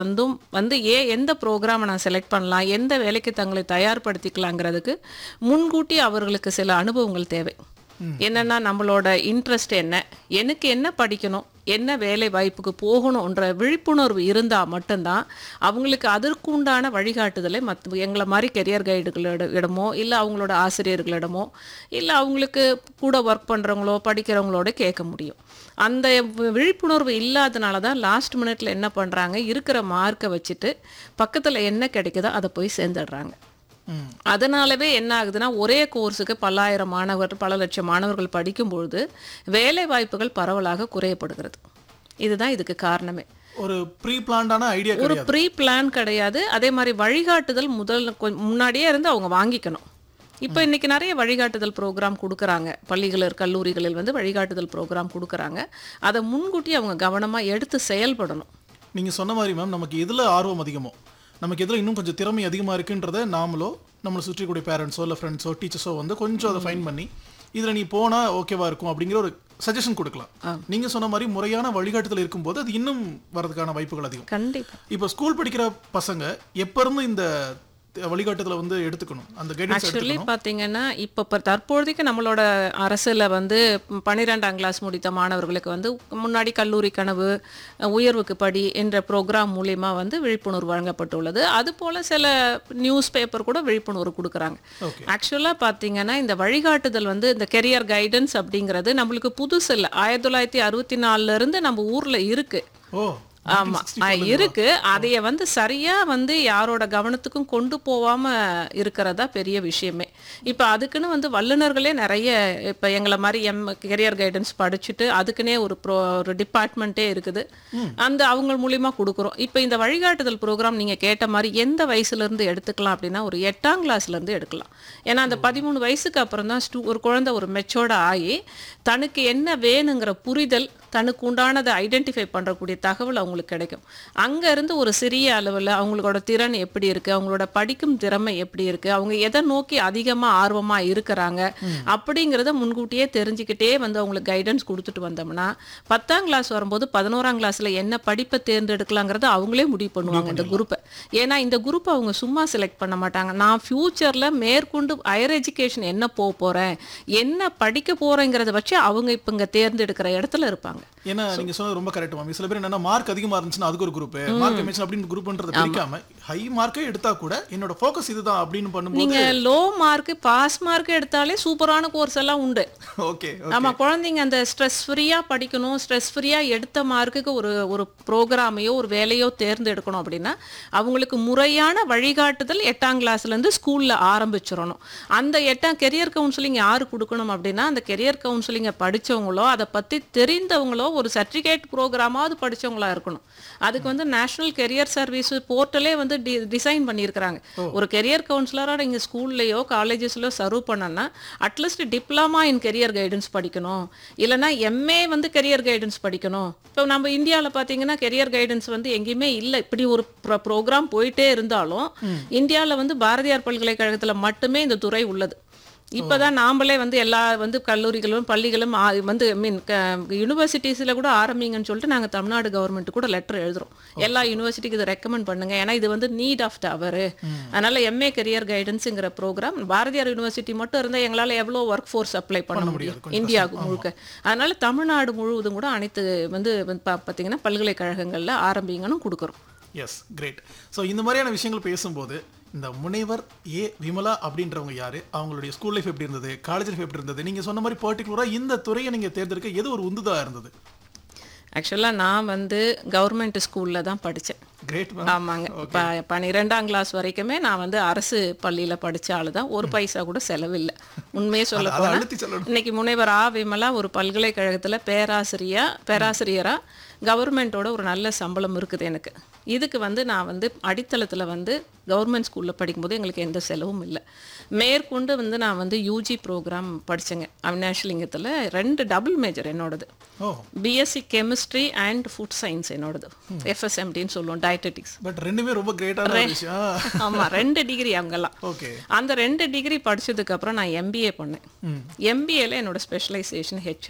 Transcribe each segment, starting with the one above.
வந்தும் வந்து ஏ எந்த ப்ரோக்ராமை நான் செலக்ட் பண்ணலாம் எந்த வேலைக்கு தங்களை தயார்படுத்திக்கலாங்கிறதுக்கு முன்கூட்டி அவர்களுக்கு சில அனுபவங்கள் தேவை என்னன்னா நம்மளோட இன்ட்ரெஸ்ட் என்ன எனக்கு என்ன படிக்கணும் என்ன வேலை வாய்ப்புக்கு போகணுன்ற விழிப்புணர்வு இருந்தால் மட்டும்தான் அவங்களுக்கு அதற்குண்டான வழிகாட்டுதலை மற்ற எங்களை மாதிரி கெரியர் கைடுகளோட இடமோ இல்லை அவங்களோட ஆசிரியர்களிடமோ இல்லை அவங்களுக்கு கூட ஒர்க் பண்ணுறவங்களோ படிக்கிறவங்களோட கேட்க முடியும் அந்த வி- விழிப்புணர்வு இல்லாதனால தான் லாஸ்ட் மினிட்ல என்ன பண்ணுறாங்க இருக்கிற மார்க்கை வச்சுட்டு பக்கத்தில் என்ன கிடைக்குதோ அதை போய் சேர்ந்துடுறாங்க ம் அதனாலவே என்ன ஆகுதுன்னா ஒரே கோர்ஸுக்கு பல்லாயிரம் மாணவர் பல லட்சம் மாணவர்கள் படிக்கும் பொழுது வேலை வாய்ப்புகள் பரவலாக குறையப்படுகிறது இதுதான் இதுக்கு காரணமே ஒரு ப்ரீ பிளான்டான ஐடியா ஒரு கிடையாது ப்ரீ பிளான் கிடையாது அதே மாதிரி வழிகாட்டுதல் முதல் கொ- முன்னாடியே இருந்து அவங்க வாங்கிக்கணும் இப்போ இன்னைக்கு நிறைய வழிகாட்டுதல் ப்ரோக்ராம் கொடுக்குறாங்க பள்ளிகளில் கல்லூரிகளில் வந்து வழிகாட்டுதல் ப்ரோக்ராம் கொடுக்குறாங்க அதை முன்கூட்டி அவங்க கவனமாக எடுத்து செயல்படணும் நீங்க சொன்ன மாதிரி மேம் நமக்கு எதுல ஆர்வம் அதிகமோ நமக்கு எதுல இன்னும் கொஞ்சம் திறமை அதிகமா இருக்குன்றத நாமளோ நம்மளை சுற்றி கூடிய பேரண்ட்ஸோ இல்லை ஃப்ரெண்ட்ஸோ டீச்சர்ஸோ வந்து கொஞ்சம் அதை ஃபைன் பண்ணி இதுல நீ போனா ஓகேவா இருக்கும் அப்படிங்கிற ஒரு சஜஷன் கொடுக்கலாம் நீங்க சொன்ன மாதிரி முறையான வழிகாட்டுதல் இருக்கும்போது அது இன்னும் வரதுக்கான வாய்ப்புகள் அதிகம் கண்டிப்பா இப்போ ஸ்கூல் படிக்கிற பசங்க எப்ப இருந்து இந்த வழிகாட்டுதலை வந்து எடுத்துக்கணும் அந்த கைடன்ஸ் ஆக்சுவலி பார்த்தீங்கன்னா இப்போ இப்போ தற்போதைக்கு நம்மளோட அரசில் வந்து பன்னிரெண்டாம் கிளாஸ் முடித்த மாணவர்களுக்கு வந்து முன்னாடி கல்லூரி கனவு உயர்வுக்கு படி என்ற ப்ரோக்ராம் மூலிமா வந்து விழிப்புணர்வு வழங்கப்பட்டுள்ளது அதுபோல் சில நியூஸ் பேப்பர் கூட விழிப்புணர்வு கொடுக்குறாங்க ஓகே ஆக்சுவலாக பார்த்தீங்கன்னா இந்த வழிகாட்டுதல் வந்து இந்த கெரியர் கைடன்ஸ் அப்படிங்கிறது நம்மளுக்கு புதுசு இல்லை ஆயிரத்தி தொள்ளாயிரத்தி அறுபத்தி நாலுல இருந்து நம்ம ஊரில் இருக்குது ஓ ஆமா ஆ, இருக்கு அதைய வந்து சரியா வந்து யாரோட கவனத்துக்கும் கொண்டு போகாம இருக்கிறதா பெரிய விஷயமே இப்ப அதுக்குன்னு வந்து வல்லுநர்களே நிறைய இப்ப எங்களை மாதிரி எம் கெரியர் கைடன்ஸ் படிச்சுட்டு அதுக்குன்னே ஒரு ப்ரோ ஒரு டிபார்ட்மெண்ட்டே இருக்குது அந்த அவங்க மூலியமா கொடுக்குறோம் இப்ப இந்த வழிகாட்டுதல் ப்ரோக்ராம் நீங்க கேட்ட மாதிரி எந்த வயசுல இருந்து எடுத்துக்கலாம் அப்படின்னா ஒரு எட்டாம் கிளாஸ்ல இருந்து எடுக்கலாம் ஏன்னா அந்த பதிமூணு வயசுக்கு அப்புறம் தான் ஸ்டூ ஒரு குழந்தை ஒரு மெச்சோர்ட ஆகி தனக்கு என்ன வேணுங்கிற புரிதல் தனக்கு உண்டானதை ஐடென்டிஃபை பண்ணுறக்கூடிய தகவல் அவங்களுக்கு கிடைக்கும் அங்க இருந்து ஒரு சிறிய அளவில் அவங்களோட திறன் எப்படி இருக்கு அவங்களோட படிக்கும் திறமை எப்படி இருக்கு அவங்க எதை நோக்கி அதிகமாக ஆர்வமாக இருக்கிறாங்க அப்படிங்கிறத முன்கூட்டியே தெரிஞ்சுக்கிட்டே வந்து அவங்களுக்கு கைடன்ஸ் கொடுத்துட்டு வந்தோம்னா பத்தாம் கிளாஸ் வரும்போது பதினோராம் கிளாஸ்ல என்ன படிப்பை தேர்ந்தெடுக்கலாங்கிறத அவங்களே முடிவு பண்ணுவாங்க இந்த குரூப்பை ஏன்னா இந்த குரூப்பை அவங்க சும்மா செலக்ட் பண்ண மாட்டாங்க நான் ஃபியூச்சர்ல மேற்கொண்டு ஹையர் எஜுகேஷன் என்ன போக போறேன் என்ன படிக்க போறேங்கிறத வச்சு அவங்க இப்போ இங்க தேர்ந்தெடுக்கிற இடத்துல இருப்பாங்க ஏன்னா நீங்க சொன்னது ரொம்ப கரெக்ட் மேம் சில பேர் என்னன்னா மார்க் அதிகமா இருந்துச்சுன்னா அதுக்கு ஒரு குரூப் மார்க் கம்மிச்சு அப்படின்னு குரூப்ன்றத பிரிக்காம ஹை மார்க்கே எடுத்தா கூட என்னோட ஃபோக்கஸ் இதுதான் அப்படின்னு பண்ணும்போது நீங்க லோ மார்க் பாஸ் மார்க் எடுத்தாலே சூப்பரான கோர்ஸ் எல்லாம் உண்டு ஓகே ஆமா குழந்தைங்க அந்த ஸ்ட்ரெஸ் ஃப்ரீயா படிக்கணும் ஸ்ட்ரெஸ் ஃப்ரீயா எடுத்த மார்க்குக்கு ஒரு ஒரு ப்ரோக்ராமையோ ஒரு வேலையோ தேர்ந்தெடுக்கணும் அப்படின்னா அவங்களுக்கு முறையான வழிகாட்டுதல் எட்டாம் கிளாஸ்ல இருந்து ஸ்கூல்ல ஆரம்பிச்சிடணும் அந்த எட்டாம் கெரியர் கவுன்சிலிங் யாரு கொடுக்கணும் அப்படின்னா அந்த கெரியர் கவுன்சிலிங்கை படிச்சவங்களோ அதை பத்தி தெரிந்தவங்களோ ஒரு சர்டிஃபிகேட் ப்ரோக்ராமாவது படிச்சவங்களா இருக்கணும் அதுக்கு வந்து நேஷனல் கெரியர் சர்வீஸ் போர்ட்டலே வந்து டிசைன் பண்ணியிருக்கிறாங்க ஒரு கெரியர் கவுன்சிலராக நீங்கள் ஸ்கூல்லையோ காலேஜஸ்லையோ சர்வ் பண்ணனா at least diploma in career guidance படிக்கணும் இல்லைன்னா எம்ஏ வந்து கெரியர் கைடன்ஸ் படிக்கணும் இப்போ நம்ம இந்தியாவில் பார்த்தீங்கன்னா கெரியர் கைடன்ஸ் வந்து எங்கேயுமே இல்லை இப்படி ஒரு ப்ரோக்ராம் போயிட்டே இருந்தாலும் இந்தியாவில் வந்து பாரதியார் பல்கலைக்கழகத்தில் மட்டுமே இந்த துறை உள்ளது இப்போதான் நாமளே வந்து எல்லா வந்து கல்லூரிகளும் பள்ளிகளும் ஆ- வந்து மீன் யூனிவர்சிட்டிஸில் கூட ஆரம்பிங்கன்னு சொல்லிட்டு நாங்கள் தமிழ்நாடு கவர்மெண்ட் கூட லெட்டர் எழுதுறோம் எல்லா யூனிவர்சிட்டிக்கு இதை ரெக்கமெண்ட் பண்ணுங்க ஏன்னா இது வந்து நீட் ஆஃப் த அவர் அதனால எம்ஏ கெரியர் கைடன்ஸுங்கிற ப்ரோக்ராம் பாரதியார் யூனிவர்சிட்டி மட்டும் இருந்தால் எங்களால் எவ்வளோ ஒர்க் ஃபோர்ஸ் அப்ளை பண்ண முடியும் இந்தியாவுக்கு முழுக்க அதனால தமிழ்நாடு முழுவதும் கூட அனைத்து வந்து வந்து பா- பார்த்தீங்கன்னா பல்கலைக்கழகங்களில் ஆரம்பிங்கன்னு கொடுக்குறோம் எஸ் கிரேட் ஸோ இந்த மாதிரியான விஷயங்கள் பேசும்போது இந்த முனைவர் ஏ விமலா அப்படின்றவங்க யாரு அவங்களுடைய ஸ்கூல் லைஃப் எப்படி இருந்தது காலேஜ் லைஃப் எப்படி இருந்தது நீங்க சொன்ன மாதிரி பர்டிகுலரா இந்த துறையை நீங்க தேர்ந்தெடுக்க எது ஒரு உந்துதா இருந்தது ஆக்சுவலாக நான் வந்து கவர்மெண்ட் ஸ்கூலில் தான் படித்தேன் கிரேட் ஆமாங்க இப்போ பன்னிரெண்டாம் கிளாஸ் வரைக்குமே நான் வந்து அரசு பள்ளியில் படிச்ச ஆளு தான் ஒரு பைசா கூட செலவில்லை உண்மையே சொல்ல அதை போனால் அழுத்தி சொல்லணும் இன்னைக்கு முனைவர் ஆ விமலா ஒரு பல்கலைக்கழகத்தில் பேராசிரியா பேராசிரியரா கவர்மெண்ட்டோட ஒரு நல்ல சம்பளம் இருக்குது எனக்கு இதுக்கு வந்து நான் வந்து அடித்தளத்தில் வந்து கவர்மெண்ட் ஸ்கூலில் படிக்கும்போது எங்களுக்கு எந்த செலவும் இல்லை மேற்கொண்டு வந்து நான் வந்து யூஜி ப்ரோக்ராம் படித்தேங்க அவினாஷிலிங்கத்தில் ரெண்டு டபுள் மேஜர் என்னோடது ஓ BSc chemistry and food science என்னோடது எஃப்எஸ்எம்டின்னு சொல்லுவோம் டயட்டெட்டிக்ஸ் பட் ரெண்டுமே ரொம்ப கிரேட்டான ஒரு விஷயம் ஆமா ரெண்டு டிகிரி அவங்கெல்லாம் ஓகே அந்த ரெண்டு டிகிரி படிச்சதுக்கு அப்புறம் நான் எம்பிஏ பண்ணேன் ம் எம்பிஏல என்னோட ஸ்பெஷலைசேஷன் ஹெச்ஆர்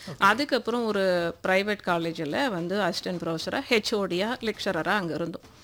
அதுக்கப்புறம் ஒரு ப்ரைவேட் காலேஜில் வந்து அசிஸ்டன்ட் ப்ரொஃபஸராக ஹெச்ஓடியாக லெக்சரராக அங்கே இருந்தோம்